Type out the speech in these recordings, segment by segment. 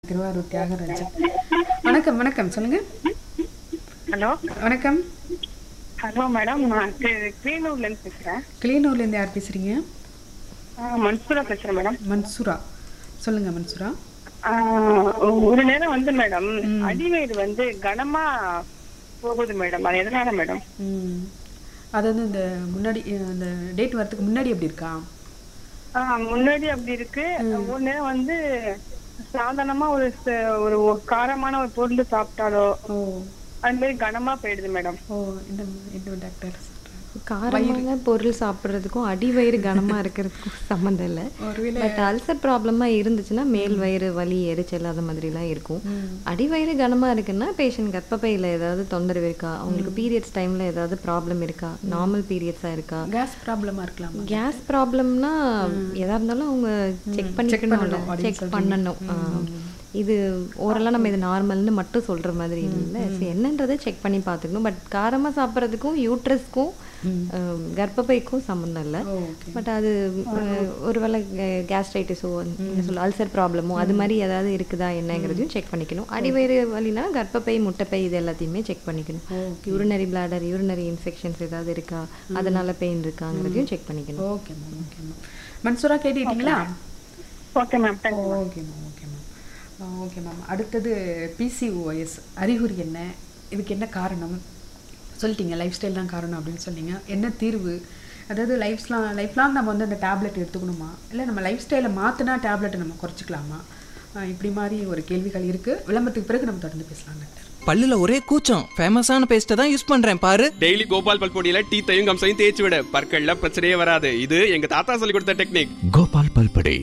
திருவாரூர் தியாகராஜன் வணக்கம் வணக்கம் சொல்லுங்க ஹலோ வணக்கம் ஹலோ மேடம் நான் கிளீனூர்ல இருந்து பேசுறேன் கிளீனூர்ல இருந்து யார் பேசுறீங்க ஆ, மன்சூரா பேசுறேன் மேடம் மன்சூரா சொல்லுங்க மன்சூரா ஆ, ஒரு நேரம் வந்து மேடம் அடிவயிறு வந்து கனமா போகுது மேடம் அது எதனால மேடம் ம் அது வந்து இந்த முன்னாடி அந்த டேட் வரதுக்கு முன்னாடி எப்படி இருக்கா ஆ, முன்னாடி அப்படி இருக்கு ஒரு நேரம் வந்து சாதாரணமா ஒரு ச- ஒரு காரமான ஒரு பொருள் சாப்பிட்டாலோ ஓ அது மாதிரி கனமா போயிடுது மேடம் ஓ இந்த இந்த டாக்டர் சொல்றேன் காரமான பொருள் சாப்பிட்றதுக்கும் அடி வயிறு கனமா இருக்கிறதுக்கும் சம்மந்தம் இல்லை ஒருவேளை பட் அல்சர் ப்ராப்ளமா இருந்துச்சுன்னா மேல் வயிறு வலி எரிச்சல் அது மாதிரிலாம் இருக்கும் அடி வயிறு கனமா இருக்குன்னா பேஷண்ட் கர்ப்பப்பையில ஏதாவது தொந்தரவு இருக்கா அவங்களுக்கு பீரியட்ஸ் டைம்ல ஏதாவது ப்ராப்ளம் இருக்கா நார்மல் பீரியட்ஸா இருக்கா கேஸ் ப்ராப்ளமா இருக்கலாம் கேஸ் ப்ராப்ளம்னா எதா இருந்தாலும் அவங்க செக் பண்ணிக்கணும்ல பண்ணணும் அப்படின்னு செக் பண்ணணும் ஆ. இது ஓரளவு நம்ம இது நார்மல்னு மட்டும் சொல்ற மாதிரி இல்லை சரி என்னன்றதை செக் பண்ணி பார்த்துக்கணும் பட் காரமா சாப்பிட்றதுக்கும் யூட்ரஸ்க்கும் கர்ப்பப்பைக்கும் சம்மந்தம் இல்லை ஓகே பட் அது அஹ், ஒருவேளை கேஸ்ட்ரைட்டிஸோ என்ன சொல்ல அல்சர் ப்ராப்ளமோ அது மாதிரி ஏதாவது இருக்குதா என்னங்கிறதையும் செக் பண்ணிக்கணும் அடிவயிறு வலினா கர்ப்பப்பை முட்டைப்பை இது எல்லாத்தையுமே செக் பண்ணிக்கணும் யூரினரி பிளாடர் யூரினரி இன்ஃபெக்ஷன்ஸ் ஏதாவது இருக்கா அதனால பெயின் இருக்காங்கிறதையும் செக் பண்ணிக்கணும் okay ma'am okay ma'am Mansoora கேட்டுக்கிட்டீங்களா okay ma'am thank you okay ma'am okay ma'am okay ma'am அடுத்தது பிசிஓஎஸ் அறிகுறி என்ன இதுக்கு என்ன காரணம் சொல்லிட்டீங்க லைஃப் ஸ்டைல் தான் காரணம் அப்படின்னு சொன்னீங்க என்ன தீர்வு அதாவது லைஃப்ஸ்லாம் லைஃப் லாங் நம்ம வந்து அந்த டேப்லெட் எடுத்துக்கணுமா இல்லை நம்ம லைஃப் ஸ்டைலை மாற்றினா டேப்லெட்டை நம்ம குறைச்சிக்கலாமா ஆஹ் இப்படி மாதிரி ஒரு கேள்விகள் இருக்குது விளம்பரத்துக்கு பிறகு நம்ம தொடர்ந்து பேசலாம் டாக்டர் பல்லுல ஒரே கூச்சம் ஃபேமஸான பேஸ்ட்டை தான் யூஸ் பண்றேன் பாரு டெய்லி கோபால் பல்பொடியில டீத்தையும் கம்சையும் தேய்ச்சி விட பற்கள்ல பிரச்சனையே வராது இது எங்க தாத்தா சொல்லி கொடுத்த டெக்னிக் கோபால் பல்படை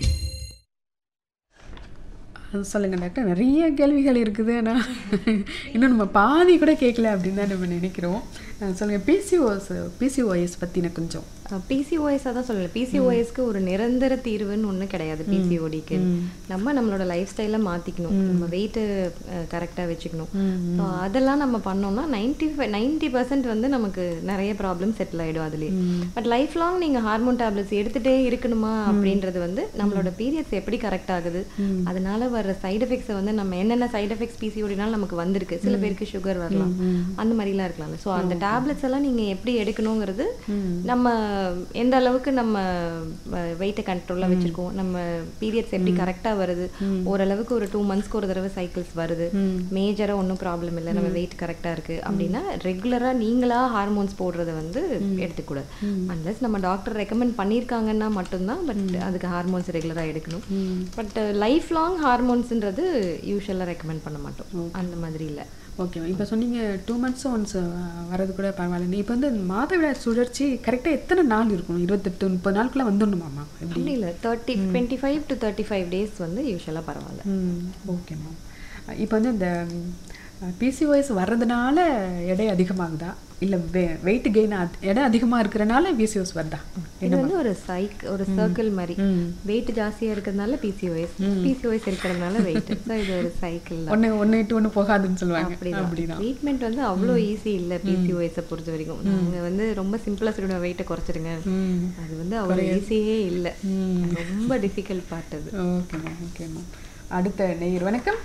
சொல்லுங்கள் டாக்டர் நிறைய கேள்விகள் இருக்குது ஆனால் இன்னும் நம்ம பாதி கூட கேட்கல அப்படின்னு தான் நம்ம நினைக்கிறோம் ஆஹ் சொல்லுங்கள் பிசிஓஎஸ் பிசிஓஎஸ் பற்றின கொஞ்சம் பிசிஓஎஸ் தான் சொல்லல பிசிஓஎஸ்க்கு ஒரு நிரந்தர தீர்வுன்னு ஒன்றும் கிடையாது பிசிஓடிக்கு நம்ம நம்மளோட லைஃப் ஸ்டைலை மாற்றிக்கணும் நம்ம வெயிட்டு கரெக்டாக வச்சுக்கணும் ஸோ அதெல்லாம் நம்ம பண்ணோம்னா நைன்டி ஃபைவ் நைன்டி பர்சன்ட் வந்து நமக்கு நிறைய ப்ராப்ளம் செட்டில் ஆகிடும் அதுலேயே பட் லைஃப் லாங் நீங்கள் ஹார்மோன் டேப்லெட்ஸ் எடுத்துகிட்டே இருக்கணுமா அப்படின்றது வந்து நம்மளோட பீரியட்ஸ் எப்படி கரெக்ட் ஆகுது அதனால வர சைடு எஃபெக்ட்ஸை வந்து நம்ம என்னென்ன சைடு எஃபெக்ட்ஸ் பிசிஓடினாலும் நமக்கு வந்திருக்கு சில பேருக்கு சுகர் வரலாம் அந்த மாதிரிலாம் இருக்கலாம்ல ஸோ அந்த டேப்லெட்ஸ் எல்லாம் நீங்கள் எப்படி எடுக்கணுங்கிறது நம்ம எந்த அளவுக்கு நம்ம வெயிட்டை கண்ட்ரோலாக வச்சிருக்கோம் நம்ம பீரியட்ஸ் எப்படி கரெக்டாக வருது ஓரளவுக்கு ஒரு டூ மந்த்ஸ்க்கு ஒரு தடவை சைக்கிள்ஸ் வருது மேஜராக ஒன்றும் ப்ராப்ளம் இல்லை நம்ம வெயிட் கரெக்டாக இருக்கு அப்படின்னா ரெகுலராக நீங்களா ஹார்மோன்ஸ் போடுறத வந்து எடுத்துக்கூடாது அன்லஸ் நம்ம டாக்டர் ரெக்கமெண்ட் பண்ணியிருக்காங்கன்னா மட்டும்தான் பட் அதுக்கு ஹார்மோன்ஸ் ரெகுலராக எடுக்கணும் பட் லைஃப் லாங் ஹார்மோன்ஸ்ன்றது யூஸ்வலாக ரெக்கமெண்ட் பண்ண மாட்டோம் அந்த மாதிரி இல்லை ஓகே இப்போ சொன்னீங்க டூ மந்த்ஸ் ஒன்ஸ் வரது கூட பரவாயில்ல இப்போ வந்து மாதவிடாய் சுழற்சி கரெக்டாக எத்தனை நாள் இருக்கும் இருபத்தெட்டு முப்பது நாளுக்குள்ள வந்துடணுமாம்மா எப்படி அப்படி இல்லை thirty twenty five to thirty five days வந்து யூஸ்வலாக பரவாயில்ல ம் ஓகே மேம் இப்போ வந்து இந்த பிசிஓஎஸ் வர்றதுனால எடை அதிகமாகுதா இல்லை வெ வெயிட் கெயின் எடை அதிகமாக இருக்கிறனால பிசிஓஎஸ் வருதா இது வந்து ஒரு சைக் ஒரு சர்க்கிள் மாதிரி வெயிட் ஜாஸ்தியா இருக்கிறதுனால பிசிஓஎஸ் பிசிஓஎஸ் இருக்கிறதுனால வெயிட் ஸோ இது ஒரு சைக்கிள் தான் ஒன்று ஒன்று இட்டு ஒன்று போகாதுன்னு சொல்லுவாங்க அப்படிதான் அப்படிதான் ட்ரீட்மெண்ட் வந்து அவ்வளோ ஈஸி இல்லை பிசிஓஎஸை பொறுத்த வரைக்கும் நாங்கள் வந்து ரொம்ப சிம்பிளாக சொல்லிடுவோம் வெயிட்டை குறைச்சிடுங்க அது வந்து அவ்வளோ ஈஸியே இல்லை ரொம்ப டிஃபிகல்ட் பார்ட் அது ஓகே மேம் ஓகே மேம் அடுத்த நேயர் வணக்கம்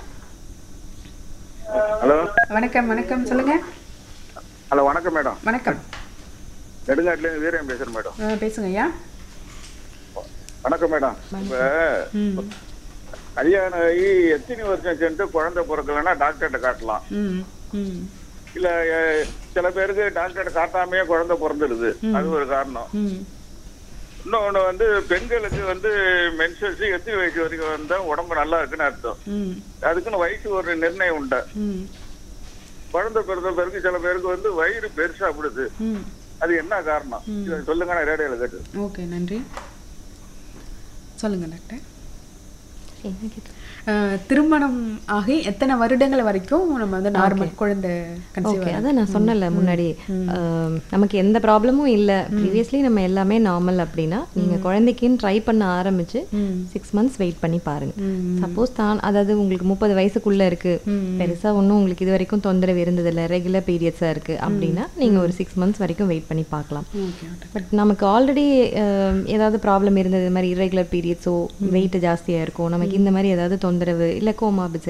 ஹலோ வணக்கம் வணக்கம் சொல்லுங்க ஹலோ வணக்கம் மேடம் வணக்கம் நெடுங்காட்டுலேருந்து வீரன் பேசுறேன் மேடம் ஆ, பேசுங்க ஐயா வணக்கம் மேடம் இப்போ கல்யாணம் ஆகி எத்தனை வருஷம் சென்று குழந்தை பிறக்கலன்னா டாக்டர்கிட்ட காட்டலாம் ம் ம் இல்ல அஹ், சில பேருக்கு டாக்டர்கிட்ட காட்டாமையே குழந்தை பிறந்துடுது அது ஒரு காரணம் ம் இன்னொன்னு வந்து பெண்களுக்கு வந்து மென்சஸ் எத்தனை வயசு வரைக்கும் வந்தா உடம்பு நல்லா இருக்குன்னு அர்த்தம் ம் அதுக்குன்னு வயசு ஒரு நிர்ணயம் உண்டு ம் குழந்தை பிறந்த பிறகு சில பேருக்கு வந்து வயிறு பெருசாப்படுது ம் அது என்ன காரணம் இதை சொல்லுங்க நான் ரேடியோல கேட்டு ஓகே நன்றி சொல்லுங்க டாக்டர் என்ன கேட்டு அஹ், திருமணம் ஆகி எத்தனை வருடங்கள் வரைக்கும் நம்ம வந்து நார்மல் குழந்தை கன்சீவ் ஓகே அதான் நான் சொன்னல முன்னாடி ஆம், நமக்கு எந்த ப்ராப்ளமும் இல்லை ப்ரீவியஸ்லி நம்ம எல்லாமே நார்மல் அப்படின்னா நீங்க குழந்தைக்குன்னு ட்ரை பண்ண ஆரம்பிச்சு சிக்ஸ் மந்த்ஸ் வெயிட் பண்ணி பாருங்க சப்போஸ் தான் அதாவது உங்களுக்கு முப்பது வயசுக்குள்ள இருக்கு பெருசா ஒன்றும் உங்களுக்கு இது வரைக்கும் தொந்தரவு இருந்ததில்ல ரெகுலர் பீரியட்ஸா இருக்கு அப்படின்னா நீங்க ஒரு சிக்ஸ் மந்த்ஸ் வரைக்கும் வெயிட் பண்ணி பார்க்கலாம் ஓகே பட் நமக்கு ஆல்ரெடி ஏதாவது ப்ராப்ளம் இருந்தது இது மாதிரி irregular பீரியட்ஸோ வெயிட் ஜாஸ்தியாக இருக்கும் நமக்கு இந்த மாதிரி ஏதாவது தொந்தரவு இல்லை கோமாபிட்ஸ்